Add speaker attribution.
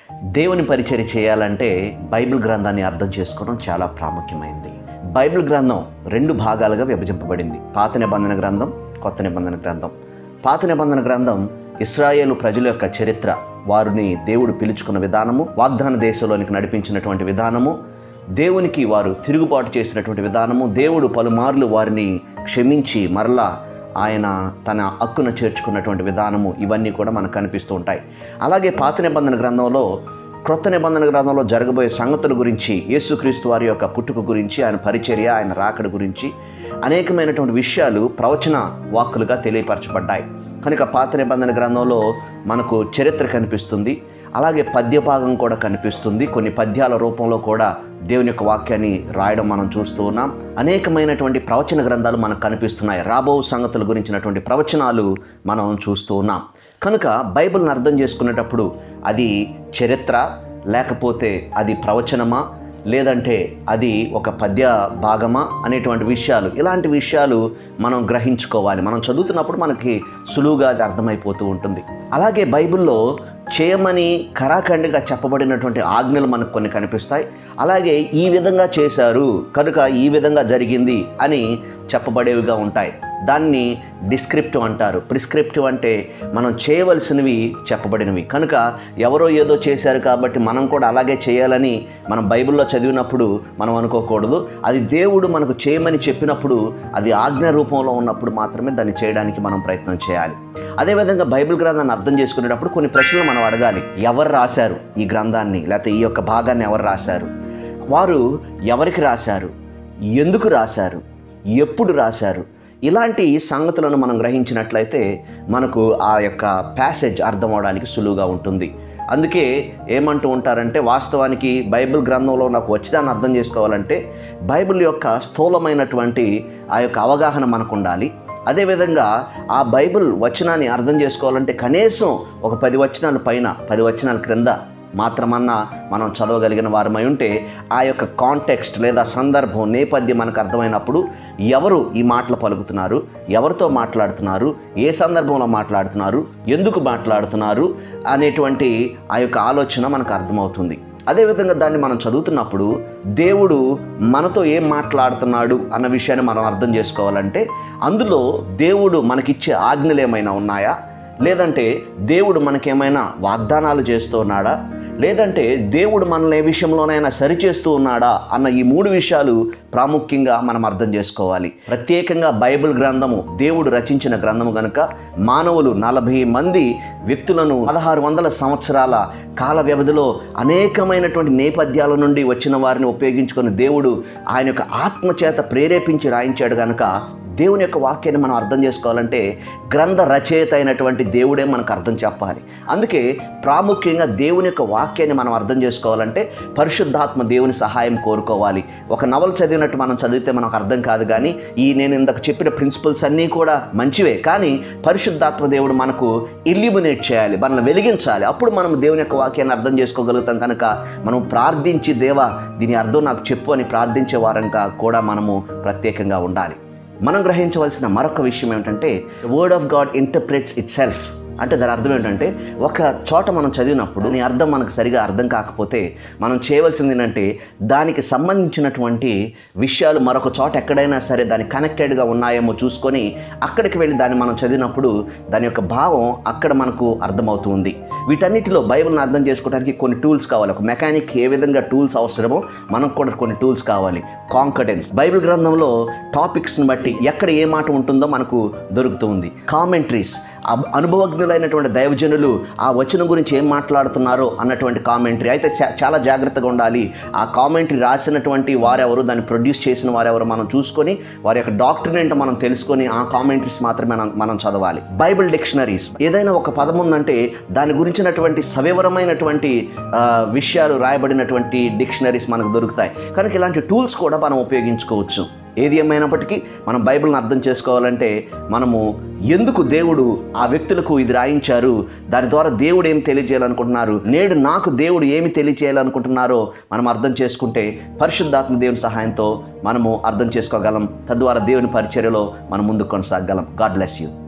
Speaker 1: దేవుని పరిచర్య చేయాలంటే బైబిల్ గ్రంథాన్ని అర్థం చేసుకోవడం చాలా ప్రాముఖ్యమైంది బైబిల్ గ్రంథం రెండు భాగాలుగా విభజింపబడింది పాత నిబంధన గ్రంథం కొత్త నిబంధన గ్రంథం పాత నిబంధన గ్రంథం ఇస్రాయేలు ప్రజల యొక్క చరిత్ర వారిని దేవుడు పిలుచుకున్న విధానము వాగ్దాన దేశంలోనికి నడిపించినటువంటి విధానము దేవునికి వారు తిరుగుబాటు చేసినటువంటి విధానము దేవుడు పలుమార్లు వారిని క్షమించి మరలా ఆయన తన హక్కును చేర్చుకున్నటువంటి విధానము ఇవన్నీ కూడా మనకు కనిపిస్తూ ఉంటాయి అలాగే పాత నిబంధన గ్రంథంలో క్రొత్త నిబంధన గ్రంథంలో జరగబోయే సంగతుల గురించి యేసుక్రీస్తు వారి యొక్క పుట్టుక గురించి ఆయన పరిచర్య ఆయన రాకడ గురించి అనేకమైనటువంటి విషయాలు ప్రవచన వాక్కులుగా తెలియపరచబడ్డాయి కనుక పాత నిబంధన గ్రంథంలో మనకు చరిత్ర కనిపిస్తుంది అలాగే పద్య భాగం కూడా కనిపిస్తుంది కొన్ని పద్యాల రూపంలో కూడా దేవుని యొక్క వాక్యాన్ని రాయడం మనం చూస్తూ ఉన్నాం అనేకమైనటువంటి ప్రవచన గ్రంథాలు మనకు కనిపిస్తున్నాయి రాబో సంగతుల గురించినటువంటి ప్రవచనాలు మనం చూస్తూ ఉన్నాం కనుక బైబిల్ని అర్థం చేసుకునేటప్పుడు అది చరిత్ర లేకపోతే అది ప్రవచనమా లేదంటే అది ఒక పద్య భాగమా అనేటువంటి విషయాలు ఇలాంటి విషయాలు మనం గ్రహించుకోవాలి మనం చదువుతున్నప్పుడు మనకి సులువుగా అది అర్థమైపోతూ ఉంటుంది అలాగే బైబిల్లో చేయమని కరాఖండిగా చెప్పబడినటువంటి ఆజ్ఞలు మనకు కొన్ని కనిపిస్తాయి అలాగే ఈ విధంగా చేశారు కనుక ఈ విధంగా జరిగింది అని చెప్పబడేవిగా ఉంటాయి దాన్ని డిస్క్రిప్టివ్ అంటారు ప్రిస్క్రిప్టివ్ అంటే మనం చేయవలసినవి చెప్పబడినవి కనుక ఎవరో ఏదో చేశారు కాబట్టి మనం కూడా అలాగే చేయాలని మనం బైబిల్లో చదివినప్పుడు మనం అనుకోకూడదు అది దేవుడు మనకు చేయమని చెప్పినప్పుడు అది ఆజ్ఞ రూపంలో ఉన్నప్పుడు మాత్రమే దాన్ని చేయడానికి మనం ప్రయత్నం చేయాలి అదేవిధంగా బైబిల్ గ్రంథాన్ని అర్థం చేసుకునేటప్పుడు కొన్ని ప్రశ్నలు మనం అడగాలి ఎవరు రాశారు ఈ గ్రంథాన్ని లేకపోతే ఈ యొక్క భాగాన్ని ఎవరు రాశారు వారు ఎవరికి రాశారు ఎందుకు రాశారు ఎప్పుడు రాశారు ఇలాంటి సంగతులను మనం గ్రహించినట్లయితే మనకు ఆ యొక్క ప్యాసేజ్ అర్థం అవడానికి సులువుగా ఉంటుంది అందుకే ఏమంటూ ఉంటారంటే వాస్తవానికి బైబిల్ గ్రంథంలో నాకు వచ్చిదాన్ని అర్థం చేసుకోవాలంటే బైబిల్ యొక్క స్థూలమైనటువంటి ఆ యొక్క అవగాహన మనకు ఉండాలి అదేవిధంగా ఆ బైబిల్ వచనాన్ని అర్థం చేసుకోవాలంటే కనీసం ఒక పది వచనాల పైన పది వచనాల క్రింద మాత్రమన్నా మనం చదవగలిగిన వారమై ఉంటే ఆ యొక్క కాంటెక్స్ట్ లేదా సందర్భం నేపథ్యం మనకు అర్థమైనప్పుడు ఎవరు ఈ మాటలు పలుకుతున్నారు ఎవరితో మాట్లాడుతున్నారు ఏ సందర్భంలో మాట్లాడుతున్నారు ఎందుకు మాట్లాడుతున్నారు అనేటువంటి ఆ యొక్క ఆలోచన మనకు అర్థమవుతుంది అదేవిధంగా దాన్ని మనం చదువుతున్నప్పుడు దేవుడు మనతో ఏం మాట్లాడుతున్నాడు అన్న విషయాన్ని మనం అర్థం చేసుకోవాలంటే అందులో దేవుడు మనకిచ్చే ఆజ్ఞలు ఏమైనా ఉన్నాయా లేదంటే దేవుడు మనకేమైనా వాగ్దానాలు చేస్తూ ఉన్నాడా లేదంటే దేవుడు మనల్ని ఏ విషయంలోనైనా సరిచేస్తూ ఉన్నాడా అన్న ఈ మూడు విషయాలు ప్రాముఖ్యంగా మనం అర్థం చేసుకోవాలి ప్రత్యేకంగా బైబిల్ గ్రంథము దేవుడు రచించిన గ్రంథము గనుక మానవులు నలభై మంది వ్యక్తులను పదహారు వందల సంవత్సరాల కాల వ్యవధిలో అనేకమైనటువంటి నేపథ్యాల నుండి వచ్చిన వారిని ఉపయోగించుకొని దేవుడు ఆయన యొక్క ఆత్మచేత ప్రేరేపించి రాయించాడు కనుక దేవుని యొక్క వాక్యాన్ని మనం అర్థం చేసుకోవాలంటే గ్రంథ రచయిత అయినటువంటి దేవుడే మనకు అర్థం చెప్పాలి అందుకే ప్రాముఖ్యంగా దేవుని యొక్క వాక్యాన్ని మనం అర్థం చేసుకోవాలంటే పరిశుద్ధాత్మ దేవుని సహాయం కోరుకోవాలి ఒక నవల చదివినట్టు మనం చదివితే మనకు అర్థం కాదు కానీ ఈ నేను ఇందాక చెప్పిన ప్రిన్సిపల్స్ అన్నీ కూడా మంచివే కానీ పరిశుద్ధాత్మ దేవుడు మనకు ఇల్యూమినేట్ చేయాలి మనల్ని వెలిగించాలి అప్పుడు మనం దేవుని యొక్క వాక్యాన్ని అర్థం చేసుకోగలుగుతాం కనుక మనం ప్రార్థించి దేవా దీని అర్థం నాకు చెప్పు అని ప్రార్థించే వారంగా కూడా మనము ప్రత్యేకంగా ఉండాలి మనం గ్రహించవలసిన మరొక విషయం ఏమిటంటే word of God interprets itself అంటే దాని అర్థం ఏంటంటే ఒక చోట మనం చదివినప్పుడు నీ అర్థం మనకు సరిగా అర్థం కాకపోతే మనం చేయవలసింది ఏంటంటే దానికి సంబంధించినటువంటి విషయాలు మరొక చోట ఎక్కడైనా సరే దాని కనెక్టెడ్గా ఉన్నాయేమో చూసుకొని అక్కడికి వెళ్ళి దాన్ని మనం చదివినప్పుడు దాని యొక్క భావం అక్కడ మనకు అర్థమవుతుంది వీటన్నిటిలో బైబిల్ని అర్థం చేసుకోవడానికి కొన్ని టూల్స్ కావాలి ఒక మెకానిక్ ఏ విధంగా టూల్స్ అవసరమో మనకు కూడా కొన్ని టూల్స్ కావాలి కాంకడెన్స్ బైబిల్ గ్రంథంలో టాపిక్స్ని బట్టి ఎక్కడ ఏ మాట ఉంటుందో మనకు దొరుకుతుంది కామెంట్రీస్ అనుభవజ్ఞులైనటువంటి దైవజనులు ఆ వచనం గురించి ఏం మాట్లాడుతున్నారో అన్నటువంటి కామెంటరీ అయితే చా- చాలా జాగ్రత్తగా ఉండాలి ఆ కామెంటరీ రాసినటువంటి వారెవరు దాన్ని ప్రొడ్యూస్ చేసిన వారెవరు మనం చూసుకొని వారి యొక్క డాక్టర్ ఏంటో మనం తెలుసుకొని ఆ కామెంటరీస్ మాత్రమే మనం మనం చదవాలి బైబిల్ డిక్షనరీస్ ఏదైనా ఒక పదం ఉందంటే దాని గురించినటువంటి సవివరమైనటువంటి ఆ, విషయాలు రాయబడినటువంటి డిక్షనరీస్ మనకు దొరుకుతాయి కనుక ఇలాంటి టూల్స్ కూడా మనం ఉపయోగించుకోవచ్చు ఏది ఏమైనప్పటికీ మనం బైబిల్ని అర్థం చేసుకోవాలంటే మనము ఎందుకు దేవుడు ఆ వ్యక్తులకు ఇది రాయించారు దాని ద్వారా దేవుడు ఏం తెలియజేయాలనుకుంటున్నారు నేడు నాకు దేవుడు ఏమి తెలియజేయాలనుకుంటున్నారో మనం అర్థం చేసుకుంటే పరిశుద్ధాత్మ దేవుని సహాయంతో మనము అర్థం చేసుకోగలం తద్వారా దేవుని పరిచర్యలో మనం ముందుకు కొనసాగలం గాడ్ బ్లెస్ యూ